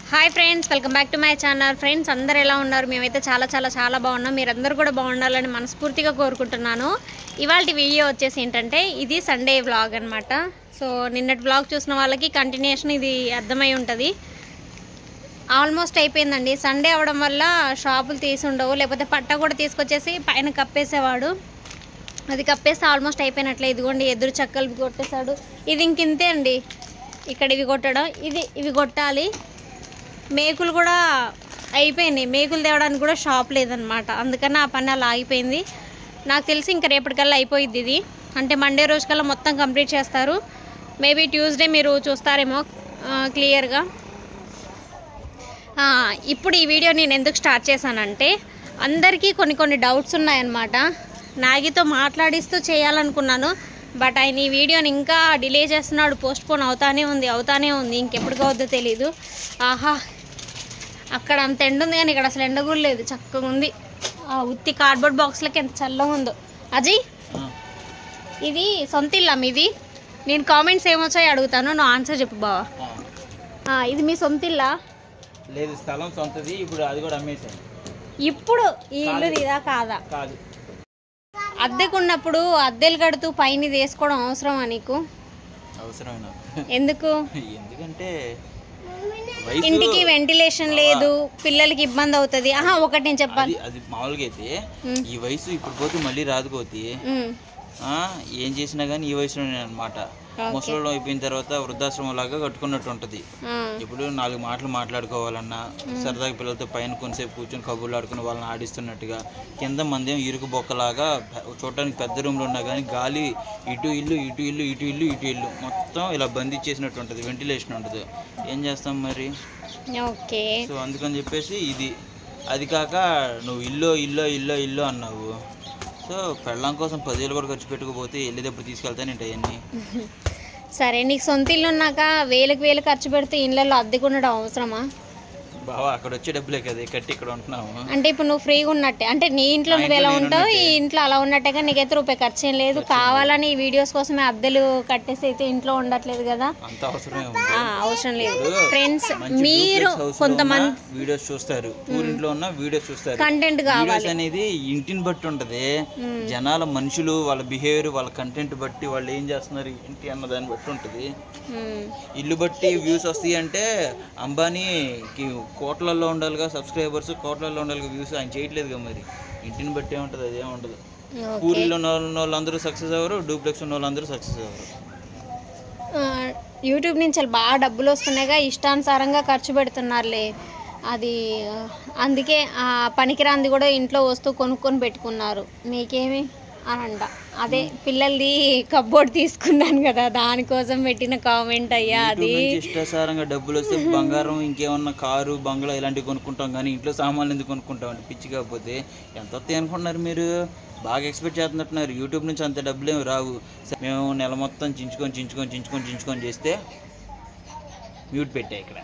Hi friends welcome back to my channel friends అందరు ఎలా ఉన్నారు మేమైతే చాలా చాలా చాలా బాగున్నాం మీరందరూ కూడా బాగుండాలని మనస్ఫూర్తిగా కోరుకుంటున్నాను ఇవాళ వీడియో వచ్చేసి ఏంటంటే ఇది సండే వ్లాగ్ అనమాట సో నిన్నటి వ్లాగ్ చూసిన వాళ్ళకి కంటిన్యూషన్ ఇది అర్థమై ఉంటుంది ఆల్మోస్ట్ అయిపోయిందండి సండే అవడం వల్ల షాపులు తీసి ఉండవు లేకపోతే పట్ట కూడా తీసుకొచ్చేసి పైన కప్పేసేవాడు అది కప్పేసి ఆల్మోస్ట్ అయిపోయినట్లే ఇదిగోండి ఎదురు చెక్కలు కొట్టేశాడు ఇది ఇంకింతే అండి ఇక్కడ ఇవి కొట్టడం ఇది ఇవి కొట్టాలి మేకులు కూడా అయిపోయినాయి మేకులు తేవడానికి కూడా షాప్ లేదనమాట అందుకని ఆ పని అలా ఆగిపోయింది నాకు తెలిసి ఇంకా రేపటికల్లా అయిపోయింది ఇది అంటే మండే రోజుకల్లా మొత్తం కంప్లీట్ చేస్తారు మేబీ ట్యూస్డే మీరు చూస్తారేమో క్లియర్గా ఇప్పుడు ఈ వీడియో నేను ఎందుకు స్టార్ట్ చేశానంటే అందరికీ కొన్ని కొన్ని డౌట్స్ ఉన్నాయన్నమాట నాగితో మాట్లాడిస్తూ చేయాలనుకున్నాను బట్ ఆయన ఈ వీడియోని ఇంకా డిలే చేస్తున్నాడు పోస్ట్ పోన్ అవుతానే ఉంది అవుతానే ఉంది ఇంకెప్పటికి అవుద్దో తెలీదు ఆహా అక్కడ అంత ఎండ ఉంది కానీ ఇక్కడ అసలు ఎండ కూడా లేదు చక్కగా ఉంది ఆ ఉత్తి కార్డ్బోర్డ్ బాక్స్లకి ఎంత చల్లగా ఉందో అజయ్ ఇది సొంత ఇల్లా మీది నేను కామెంట్స్ ఏమొచ్చాయో అడుగుతాను నువ్వు ఆన్సర్ చెప్పు బావా ఆ, ఇది మీ సొంత ఇల్లా లేదు స్థలం సొంతది ఇప్పుడు అది కూడా అమ్మేశాను ఇప్పుడు ఈ ఇల్లు ఇదా కాదా కాదు అద్దెకున్నప్పుడు అద్దెలు కడుతూ పైన ఇది వేసుకోవడం అవసరమా నీకు అవసరమే నాకు ఎందుకు ఎందుకంటే వయసు ఇంటికి వెంటిలేషన్ లేదు పిల్లలకి ఇబ్బంది అవుతుంది ఆహా ఒకటి నేను చెప్పాలి అది అది మామూలుగా అయితే ఉమ్. ఈ వయసు ఇప్పుడు పోతే మళ్ళీ రాదు కోతి ఉమ్, ఆ, ఏం చేసినా కానీ ఈ వయసులోనే అనమాట ముసలిలో అయిపోయిన తర్వాత వృద్ధాశ్రమం లాగా కట్టుకున్నట్టు ఉంటుంది ఆ, ఇప్పుడు నాలుగు మాటలు మాట్లాడుకోవాలన్నా సరదాగా పిల్లలతో పైన కొంతసేపు కూర్చొని కబుర్లు ఆడుకుని వాళ్ళని ఆడిస్తున్నట్టుగా కింద మందేం ఇరుకు బొక్కలాగా పె- చూడటానికి పెద్ద రూమ్లో ఉన్నా కానీ గాలి ఇటు ఇల్లు ఇటు ఇల్లు ఇటు ఇల్లు ఇటు ఇల్లు మొత్తం ఇలా బంధించేసినట్టు ఉంటుంది వెంటిలేషన్ ఉంటుంది ఏం చేస్తాం మరి ఓకే సో అందుకని చెప్పేసి ఇది అది కాక నువ్వు ఇల్లు ఇల్లు ఇల్లు ఇల్లు అన్నావు సో పెళ్ళం కోసం పదివేలు కూడా ఖర్చు పెట్టుకోపోతే వెళ్ళేటప్పుడు తీసుకెళ్తానంటే అవన్నీ సరే నీకు సొంత ఇల్లు ఉన్నాక వేలకు వేలు ఖర్చు పెడితే ఇళ్ళల్లో అద్దెకు ఉండడం అవసరమా బావా అక్కడ వచ్చే డబ్బులే కదా కట్టి ఇక్కడ ఉంటున్నాము అంటే ఇప్పుడు నువ్వు ఫ్రీగా ఉన్నట్టే అంటే నీ ఇంట్లో నువ్వు ఎలా ఉంటావు ఈ ఇంట్లో అలా ఉన్నట్టేగా నీకైతే రూపాయి ఖర్చు ఏం లేదు కావాలని ఈ వీడియోస్ కోసమే అద్దెలు కట్టేసి అయితే ఇంట్లో ఉండట్లేదు కదా అంత అవసరమే ఉంది ఆ, అవసరం లేదు ఫ్రెండ్స్ మీరు హౌస్ కొంతమంది వీడియోస్ చూస్తారు ఊరింట్లో ఉన్న వీడియోస్ చూస్తారు కంటెంట్ కావాలి వీడియోస్ అనేది ఇంటిని బట్టి ఉంటది జనాల మనుషులు వాళ్ళ బిహేవియర్ వాళ్ళ కంటెంట్ బట్టి వాళ్ళు ఏం చేస్తున్నారు ఏంటి అన్న దాన్ని బట్టి ఉంటది ఉమ్, ఇల్లు బట్టి వ్యూస్ వస్తాయి అంటే అంబానీకి కోట్లల్లో ఉండాలిగా సబ్స్క్రైబర్స్ కోట్లల్లో ఉండాలిగా వ్యూస్ ఆయన చేయట్లేదుగా మరి ఇంటిని బట్టే ఉంటుంది అదేం ఉండదు ఓకే. పూరిలో ఉన్న వాళ్ళు- ఉన్న వాళ్ళందరూ సక్సెస్ అవ్వరు డూప్లెక్స్ ఉన్న వాళ్ళందరూ సక్సెస్ అవ్వరు ఆ, యూట్యూబ్ నుంచి వాళ్ళు బాగా డబ్బులు వస్తున్నాయిగా ఇష్టానుసారంగా ఖర్చు పెడుతున్నారులే అది ఆ, అందుకే ఆ పనికిరాంది కూడా ఇంట్లో వస్తువు కొనుక్కొని పెట్టుకున్నారు మీకేమి అని అంట అదే పిల్లలది కబ్బోర్డ్ తీసుకున్నాను కదా దానికోసం పెట్టిన కామెంట్ అయ్యా అది యూట్యూబ్ నుంచి ఇష్టాసారంగా డబ్బులు వస్తే బంగారం ఇంకేమన్నా కారు బంగ్లా ఇలాంటివి కొనుక్కుంటాం కానీ ఇంట్లో సామాన్లు ఎందుకు కొనుక్కుంటాం అంటే పిచ్చి కాకపోతే ఎంత వస్తాయి అనుకుంటున్నారు మీరు బాగా ఎక్స్పెక్ట్ చేస్తున్నట్టున్నారు యూట్యూబ్ నుంచి అంత డబ్బులు ఏమి రావు సరే, మేము నెల మొత్తం చించుకొని చించుకొని చించుకొని చించుకొని చేస్తే మ్యూట్ పెట్టా ఇక్కడ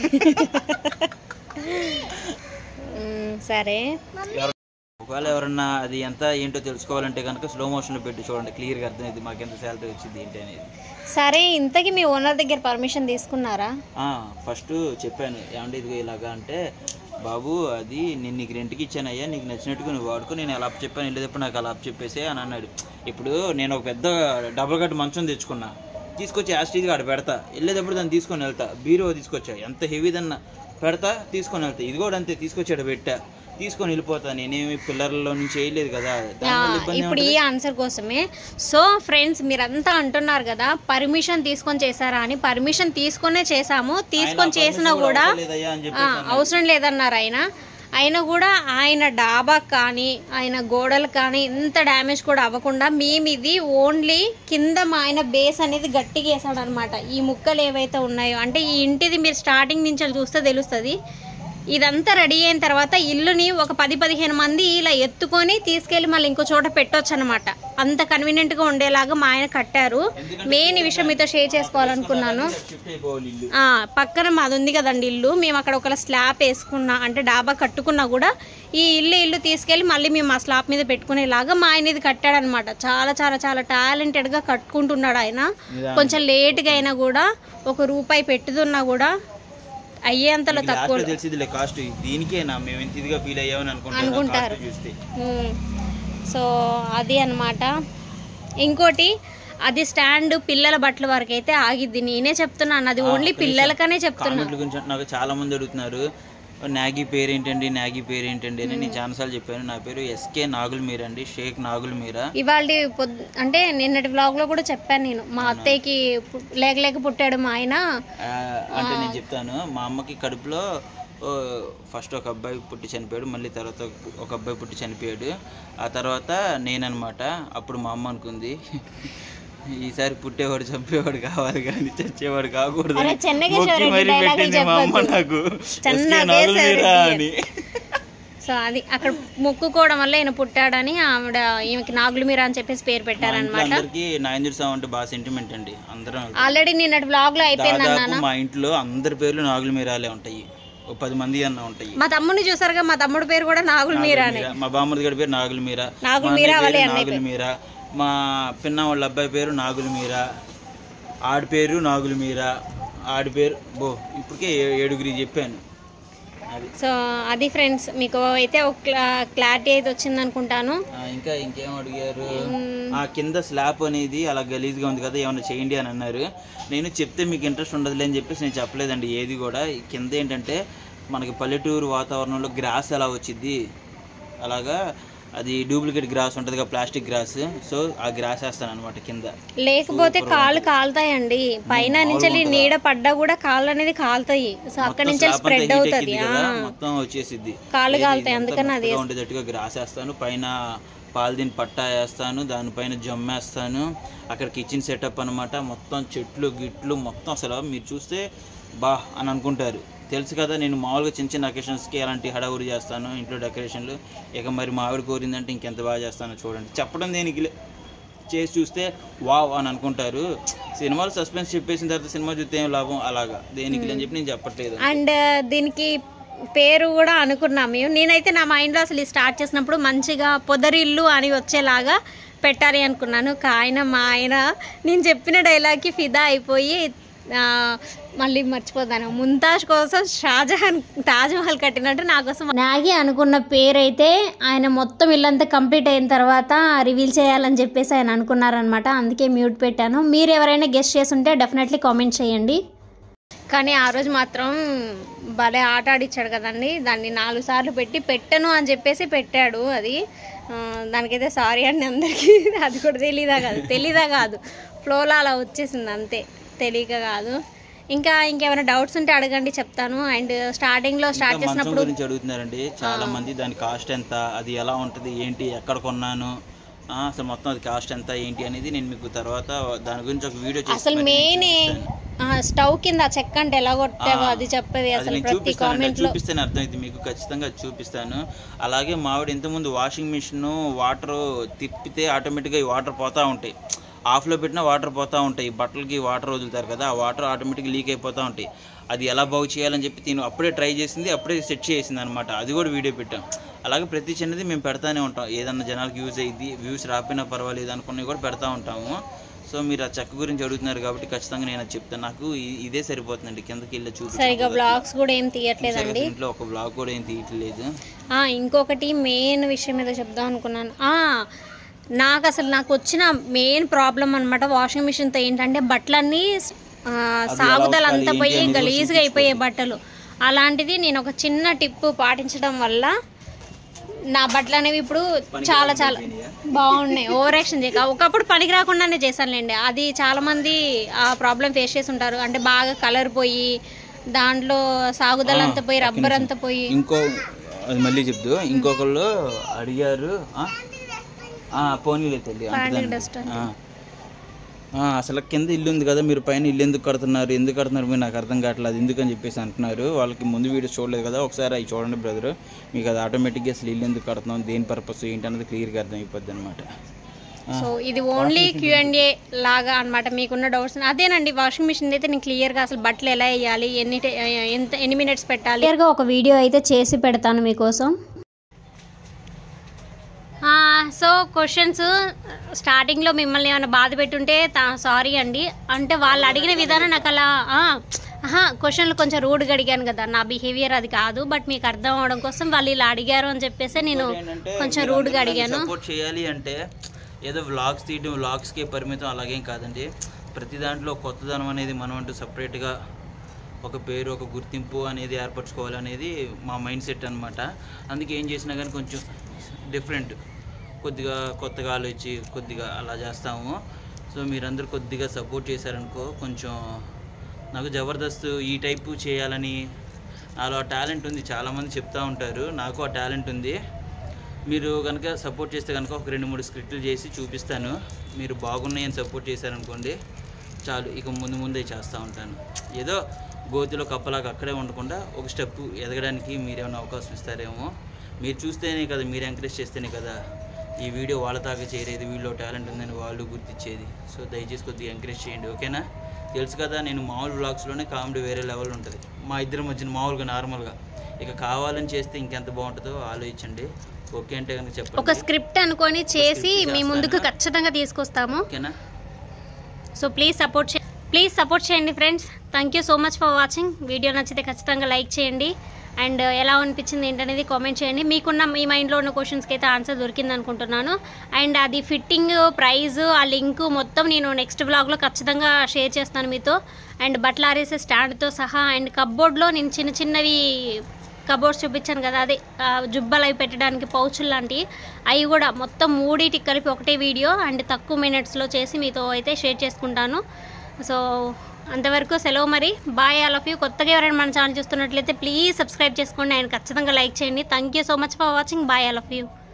ఉమ్, సరే ఎవరు- ఒకవేళ ఎవరన్నా అది ఎంత ఏంటో తెలుసుకోవాలంటే కనుక స్లో మోషన్లో పెట్టి చూడండి క్లియర్గా అర్థమైంది మాకు ఎంత శాలరీ వచ్చింది ఏంటి అనేది సరే ఇంతకీ మీ ఓనర్ దగ్గర పర్మిషన్ తీసుకున్నారా ఫస్ట్ చెప్పాను ఏమంటే ఇదిగో ఇలాగా అంటే బాబు అది నేను నీకు రెంట్కి ఇచ్చానయ్యా నీకు నచ్చినట్టుగా నువ్వు వాడుకో నేను అలా చెప్పాను వెళ్ళేటప్పుడు నాకు అలా చెప్పేసే అని అన్నాడు ఇప్పుడు నేను ఒక పెద్ద డబుల్ కట్ మంచం తెచ్చుకున్నా తీసుకొచ్చి యాస్టీజ్గా ఆడ పెడతా వెళ్ళేటప్పుడు దాన్ని తీసుకొని వెళ్తా బీరో తీసుకొచ్చా ఎంత హెవీదన్నా పెడతా తీసుకొని వెళ్తా ఇది కూడా అంతే తీసుకొచ్చాడు పెట్టా తీసుకొని వెళ్ళిపోతా నేనేమి పిల్లర్లో నుంచి వేయలేదు కదా దానివల్ల ఇబ్బంది ఇప్పుడు ఈ ఆన్సర్ కోసమే సో ఫ్రెండ్స్ మీరంతా అంటున్నారు కదా పర్మిషన్ తీసుకొని చేశారా అని పర్మిషన్ తీసుకొనే చేశాము తీసుకొని చేసినా కూడా లేదయ్యా అని చెప్పి ఆ, అవసరం లేదన్నారు ఆయన అయినా కూడా ఆయన డాబా కానీ ఆయన గోడలు కానీ ఇంత డ్యామేజ్ కూడా అవ్వకుండా మేము ఇది ఓన్లీ కింద మా ఆయన బేస్ అనేది గట్టిగా వేసాడు అనమాట ఈ ముక్కలు ఏవైతే ఉన్నాయో అంటే ఈ ఇంటిది మీరు స్టార్టింగ్ నుంచి చూస్తే తెలుస్తుంది ఇదంతా రెడీ అయిన తర్వాత ఇల్లుని ఒక పది పదిహేను మంది ఇలా ఎత్తుకొని తీసుకెళ్లి మళ్ళీ ఇంకో చోట పెట్టొచ్చు అనమాట అంత కన్వీనియంట్ గా ఉండేలాగా మా ఆయన కట్టారు మెయిన్ ఈ విషయం మీతో షేర్ చేసుకోవాలనుకున్నాను షిఫ్ట్ అయిపోవాలి ఇల్లు ఆ, పక్కన మాది ఉంది కదండి ఇల్లు మేము అక్కడ ఒక స్లాబ్ వేసుకున్నా అంటే డాబా కట్టుకున్నా కూడా ఈ ఇల్లు ఇల్లు తీసుకెళ్ళి మళ్ళీ మేము ఆ స్లాబ్ మీద పెట్టుకునేలాగా మా ఆయన ఇది కట్టాడనమాట చాలా చాలా చాలా టాలెంటెడ్గా కట్టుకుంటున్నాడు ఆయన కొంచెం లేట్గా అయినా కూడా ఒక రూపాయి పెట్టుతున్నా కూడా అయ్యేంతలో లాస్ట్ తక్కువ లో తెలిసిందిలే కాస్ట్ దీనికే నా మేము ఎంత ఇదిగా ఫీల్ అయ్యామని అనుకుంటాను అనుకుంటారు. cost చూస్తే మ్మ్. సో అది అన్నమాట ఇంకోటి అది స్టాండ్ పిల్లల బట్టల వరకు అయితే ఆగిద్ది నేనే చెప్తున్నాను అది ఓన్లీ పిల్లలకనే చెప్తున్నా కామెంట్ల గురించి నాకు చాలా మంది అడుగుతున్నారు నాగి పేరు ఏంటండి నాగి పేరు ఏంటండి అని నేను చాలాసార్లు చెప్పాను నా పేరు ఎస్కే నాగుల్ మీరా అండి షేక్ నాగుల్ మీరా ఇవాళ పొద్ అంటే నిన్నటి vlog లో కూడా చెప్పాను నేను మా అత్తయ్యకి పు- లేక లేక పుట్టాడు మా ఆయన ఆ, అంటే నేను చెప్తాను మా అమ్మకి కడుపులో ఓ, ఫస్ట్ ఒక అబ్బాయి పుట్టి చనిపోయాడు మళ్ళీ తర్వాత ఒక అబ్బాయి పుట్టి చనిపోయాడు ఆ తర్వాత నేననమాట అప్పుడు మా అమ్మ అనుకుంది ఈసారి పుట్టేవాడు చంపేవాడు కావాలి కానీ చచ్చేవాడు కాకూడదు అరే, అని చెన్నకేశ్వర మొక్కి రెడ్డి మరీ dialogue పెట్టింది మా అమ్మ నాకు చెన్నకేశ్వర ఎస్కే నాగుల్ మీరా రెడ్డి. అని సో అది అక్కడ మొక్కుకోవడం వల్ల ఈయన పుట్టాడని ఆవిడ ఈమెకి నాగులు మీరా అని చెప్పేసి పేరు మా ఇంట్లో పెట్టారనమాట అందరికీ నాయంజూర్ సావు అంటే బాగా సెంటిమెంట్ అండి అందరం ఆల్రెడీ నిన్నటి vlog లో అయిపోయింది దాదాపు అన్నాను మా ఇంట్లో అందరి పేర్లు నాగుల మీరాలే ఉంటాయి ఓ పది మంది అన్న ఉంటాయి మా తమ్ముడిని చూసారుగా మా తమ్ముడు పేరు కూడా నాగులు మీరానే మీరా. మా బామ్మది గడి పేరు నాగుల మీరా నాగుల మా మీరా అన్నయ్య వాళ్ళే పేరు అన్నయ్య నాగుల మీరా మా పిన్న వాళ్ళ అబ్బాయి పేరు నాగుల మీరా ఆడి పేరు నాగుల మీరా ఆడి పేరు బో ఇప్పటికే ఏ- ఏడుగురి చెప్పాను అది సో అది ఫ్రెండ్స్ మీకు అయితే ఒక క్లా- క్లారిటీ అయితే వచ్చింది అనుకుంటాను ఆ, ఇంకా ఇంకేం అడిగారు ఆ కింద స్లాబ్ అనేది అలా గలీజ్గా ఉంది కదా ఏమైనా చేయండి అని అన్నారు నేను చెప్తే మీకు ఇంట్రెస్ట్ ఉండదులే అని చెప్పేసి నేను చెప్పలేదండి ఏది కూడా ఈ కింద ఏంటంటే మనకి పల్లెటూరు వాతావరణంలో గ్రాస్ ఎలా వచ్చింది అలాగా అది డూప్లికేట్ గ్రాస్ ఉంటుంది కదా ప్లాస్టిక్ గ్రాస్ సో ఆ గ్రాస్ వేస్తాను అనమాట కింద లేకపోతే కాళ్ళు కాలుతాయండి పైన నుంచి నీడ పడ్డా కూడా కాళ్ళు అనేది కాలుతాయి సో అక్కడి నుంచి స్లాబ్ అంతా స్ప్రెడ్ heat అవుతుంది ఎక్కింది కదా మొత్తం వచ్చేసిద్ది కాళ్ళు ఏది కాలుతాయి, ఇదంతా అందుకని అది మెత్తగా ఉండేటట్టుగా గ్రాస్ వేస్తాను పైన పాలిథిన్ పట్టా వేస్తాను దానిపైన జమ్మేస్తాను అక్కడ కిచెన్ సెటప్ అన్నమాట మొత్తం చెట్లు గిట్లు మొత్తం అసలు మీరు చూస్తే బా అని అనుకుంటారు తెలుసు కదా నేను మామూలుగా చిన్న చిన్న అకేషన్స్కి అలాంటి హడావుడి చేస్తాను ఇంట్లో డెకరేషన్లు ఇక మరి మా ఆవిడ కోరిందంటే ఇంకెంత బాగా చేస్తానో చూడండి చెప్పడం దేనికి లే- చేసి చూస్తే వావ్ అని అనుకుంటారు సినిమాలు సస్పెన్స్ చెప్పేసిన తర్వాత సినిమా చూస్తే ఏం లాభం అలాగా దేనికి అని చెప్పి నేను చెప్పట్లేదు అండ్ దీనికి పేరు కూడా అనుకున్నాం మేము నేనైతే నా మైండ్లో అసలు ఇది స్టార్ట్ చేసినప్పుడు మంచిగా పొదరిల్లు అని వచ్చేలాగా పెట్టాలి అనుకున్నాను కా- ఆయన మా ఆయన నేను చెప్పిన డైలాగ్కి ఫిదా అయిపోయి ఆ, మళ్ళీ మర్చిపోతాను ముంతాజ్ కోసం షాజహాన్ తాజ్మహల్ కట్టినట్టు నా కోసం నాగి అనుకున్న పేరైతే ఆయన మొత్తం ఇల్లంతా కంప్లీట్ అయిన తర్వాత రివీల్ చేయాలని చెప్పేసి ఆయన అనుకున్నారనమాట అందుకే మ్యూట్ పెట్టాను మీరు ఎవరైనా గెస్ట్ చేస్తుంటే డెఫినెట్లీ కామెంట్ చేయండి కానీ ఆ రోజు మాత్రం భలే ఆట ఆడిచ్చాడు కదండి దాన్ని నాలుగు సార్లు పెట్టి పెట్టను అని చెప్పేసి పెట్టాడు అది ఆ, దానికైతే సారీ అండి అందరికీ అది కూడా తెలీదా కాదు తెలీదా కాదు ఫ్లోలో అలా వచ్చేసింది అంతే తెలియక కాదు ఇంకా ఇంకేమైనా డౌట్స్ ఉంటే అడగండి చెప్తాను అండ్ స్టార్టింగ్లో స్టార్ట్ ఇంకా మంచం చేసినప్పుడు గురించి అడుగుతున్నారండి చాలా మంది దాని కాస్ట్ ఎంత అది ఎలా ఉంటుంది ఏంటి ఎక్కడ కొన్నాను ఆ, అసలు మొత్తం అది కాస్ట్ ఎంత ఏంటి అనేది నేను మీకు తర్వాత దాని గురించి ఒక వీడియో చేసి అసలు మరి మీకు మెయిన్ చూపిస్తాను. స్టవ్ కింద ఆ చెక్క అంటే ఎలా కొట్టావో ఆ, అది చెప్పేది అది అసలు నేను ప్రతి చూపిస్తాను కామెంట్ లో చూపిస్తాను అర్థమైంది మీకు ఖచ్చితంగా అది చూపిస్తాను అలాగే మావిడ ఇంతకుముందు వాషింగ్ మిషన్ వాటర్ తిప్పితే ఆటోమేటిక్గా ఈ వాటర్ పోతూ ఉంటాయి ఆఫ్లో పెట్టినా వాటర్ పోతూ ఉంటాయి బట్టలకి వాటర్ వదులుతారు కదా ఆ వాటర్ ఆటోమేటిక్గా లీక్ అయిపోతూ ఉంటాయి అది ఎలా బాగు చేయాలని చెప్పి నేను అప్పుడే ట్రై చేసింది అప్పుడే సెట్ చేసింది అనమాట అది కూడా వీడియో పెట్టాం అలాగే ప్రతి చిన్నది మేము పెడతానే ఉంటాం ఏదన్నా జనాలకు యూజ్ అయ్యింది వ్యూస్ రాకపోయినా పర్వాలేదు అనుకున్నవి కూడా పెడతా ఉంటాము సో మీరు ఆ చెక్క గురించి అడుగుతున్నారు కాబట్టి ఖచ్చితంగా నేను అది చెప్తాను నాకు ఇ- ఇదే సరిపోతుందండి కిందకి వెళ్ళి చూపి సరిగా బ్లాగ్స్ కూడా ఏం తీయట్లేదండి ఇంట్లో ఒక బ్లాగ్ కూడా ఏం తీయట్లేదు ఆ, ఇంకొకటి మెయిన్ విషయం ఏదో చెప్దాం అనుకున్నాను ఆ, నాకు అసలు నాకు వచ్చిన మెయిన్ ప్రాబ్లం అనమాట వాషింగ్ మిషన్తో ఏంటంటే బట్టలన్నీ ఆ, సాగుదల అంతా ఏంటి పోయి అనేది గలీజ్గా అయిపోయాయి బట్టలు అలాంటిది నేను ఒక చిన్న టిప్ పాటించడం వల్ల నా బట్టలు అనేవి ఇప్పుడు చాలా చాలా బాగున్నాయి ఓవర్ యాక్షన్ చేయక ఒకప్పుడు పనికి రాకుండానే చేశానులేండి అది చాలా మంది ఆ ప్రాబ్లం ఫేస్ చేసి ఉంటారు అంటే బాగా కలర్ పోయి దాంట్లో సాగుదల అంతా పోయి రబ్బర్ అంతా పోయి ఇంకో అది మళ్ళీ చెప్తూ ఇంకొకళ్ళు అడిగారు ఆ? ఆ, పోనీలే తల్లి అంటదాన్ని. డస్ట్ ఆ. ఆ, అసలు కింద ఇల్లు ఉంది కదా మీరు పైన ఇల్లు ఎందుకు కడుతున్నారు ఎందుకు కడుతున్నారు మీరు నాకు అర్థం కావట్లేదు ఎందుకు అని చెప్పేసి అంటున్నారు వాళ్ళకి ముందు వీడియో చూడలేదు కదా ఒకసారి అవి చూడండి బ్రదర్ మీకు అది ఆటోమేటిక్గా అసలు ఇల్లు ఎందుకు కడుతున్నాం దేని పర్పస్ ఏంటి అన్నది క్లియర్గా అర్థం అయిపోద్ది అనమాట సో ఇది ఓన్లీ క్యూఎండే లాగా అన్నమాట మీకున్న డౌట్స్ అదేనండి వాషింగ్ మిషన్ అయితే నేను క్లియర్గా అసలు బట్టలు ఎలా వేయాలి ఎన్ని టే- ఎంత ఎన్ని మినిట్స్ పెట్టాలి క్లియర్గా ఒక వీడియో అయితే చేసి పెడతాను మీకోసం సో క్వశ్చన్స్ స్టార్టింగ్లో మిమ్మల్ని ఏమైనా బాధ పెట్టుంటే సారీ అండి అంటే వాళ్ళు అడిగిన విధానం నాకు అలా ఆ, ఆహా క్వశ్చన్లు కొంచెం రూడ్గా అడిగాను కదా నా బిహేవియర్ అది కాదు బట్ మీకు అర్థం అవడం కోసం వాళ్ళు ఇలా అడిగారు అని చెప్పేసి నేను కొంచెం రూడ్గా అడిగాను సపోర్ట్ చేయాలి అంటే ఏదో వ్లాగ్స్ తీయడం వ్లాగ్స్కే పరిమితం అలాగేం కాదండి ప్రతి దాంట్లో కొత్తదనం అనేది మనం అంటూ సపరేట్గా ఒక పేరు ఒక గుర్తింపు అనేది ఏర్పరచుకోవాలి అనేది మా మైండ్ సెట్ అనమాట అందుకే ఏం చేసినా కానీ కొంచెం డిఫరెంట్ కొద్దిగా కొత్తగా ఆలోచించి కొద్దిగా అలా చేస్తాము సో మీరందరూ కొద్దిగా సపోర్ట్ చేశారనుకో కొంచెం నాకు జబర్దస్త్ ఈ టైపు చేయాలని నాలో ఆ టాలెంట్ ఉంది చాలామంది చెప్తా ఉంటారు నాకు ఆ టాలెంట్ ఉంది మీరు కనుక సపోర్ట్ చేస్తే కనుక ఒక రెండు మూడు స్క్రిప్ట్లు చేసి చూపిస్తాను మీరు బాగున్నాయని సపోర్ట్ చేశారనుకోండి చాలు ఇక ముందు ముందే చేస్తూ ఉంటాను ఏదో గోతిలో కప్పలాగా అక్కడే ఉండకుండా ఒక స్టెప్ ఎదగడానికి మీరేమైనా అవకాశం ఇస్తారేమో మీరు చూస్తేనే కదా మీరు ఎంకరేజ్ చేస్తేనే కదా ఈ వీడియో వాళ్ళ దాకా చేరేది వీళ్ళు టాలెంట్ ఉందని వాళ్ళు గుర్తించేది సో దయచేసి కొద్దిగా ఎంకరేజ్ చేయండి ఓకేనా తెలుసు కదా నేను మామూలు వ్లాగ్స్లోనే కామెడీ వేరే లెవెల్ ఉంటుంది మా ఇద్దరి మధ్యన మామూలుగా నార్మల్గా ఇక కావాలని చేస్తే ఇంకెంత బాగుంటుందో ఆలోచించండి ఓకే అంటే కనుక ఒక చెప్పండి స్క్రిప్ట్ అనుకొని చేసి script మీ ముందుకు చేస్తానా? ఖచ్చితంగా తీసుకొస్తాము ఓకేనా సో ప్లీజ్ సపోర్ట్ చే ప్లీజ్ సపోర్ట్ చేయండి friends thank you so much for watching video నచ్చితే ఖచ్చితంగా లైక్ చేయండి అండ్ ఎలా అనిపించింది ఏంటనేది కామెంట్ చేయండి మీకున్న మీ మైండ్లో ఉన్న క్వశ్చన్స్కి అయితే ఆన్సర్ దొరికింది అనుకుంటున్నాను అండ్ అది ఫిట్టింగ్ ప్రైస్ ఆ లింక్ మొత్తం నేను నెక్స్ట్ బ్లాగ్లో ఖచ్చితంగా షేర్ చేస్తాను మీతో అండ్ బట్టలు ఆరేసే స్టాండ్తో సహా అండ్ కబ్బోర్డ్లో నేను చిన్న చిన్నవి కబోర్డ్స్ చూపించాను కదా అదే ఆ, జుబ్బలు అవి పెట్టడానికి పౌచులు లాంటివి అవి కూడా మొత్తం మూడింటికి కలిపి ఒకటే వీడియో అండ్ తక్కువ మినిట్స్లో చేసి మీతో అయితే షేర్ చేసుకుంటాను సో అంతవరకు సెలవు మరి బాయ్ ఆల్ ఆఫ్ యూ కొత్తగా ఎవరైనా మన ఛానల్ చూస్తున్నట్లయితే ప్లీజ్ సబ్స్క్రైబ్ చేసుకోండి అండ్ ఖచ్చితంగా లైక్ చేయండి thank you so much for watching bye all of you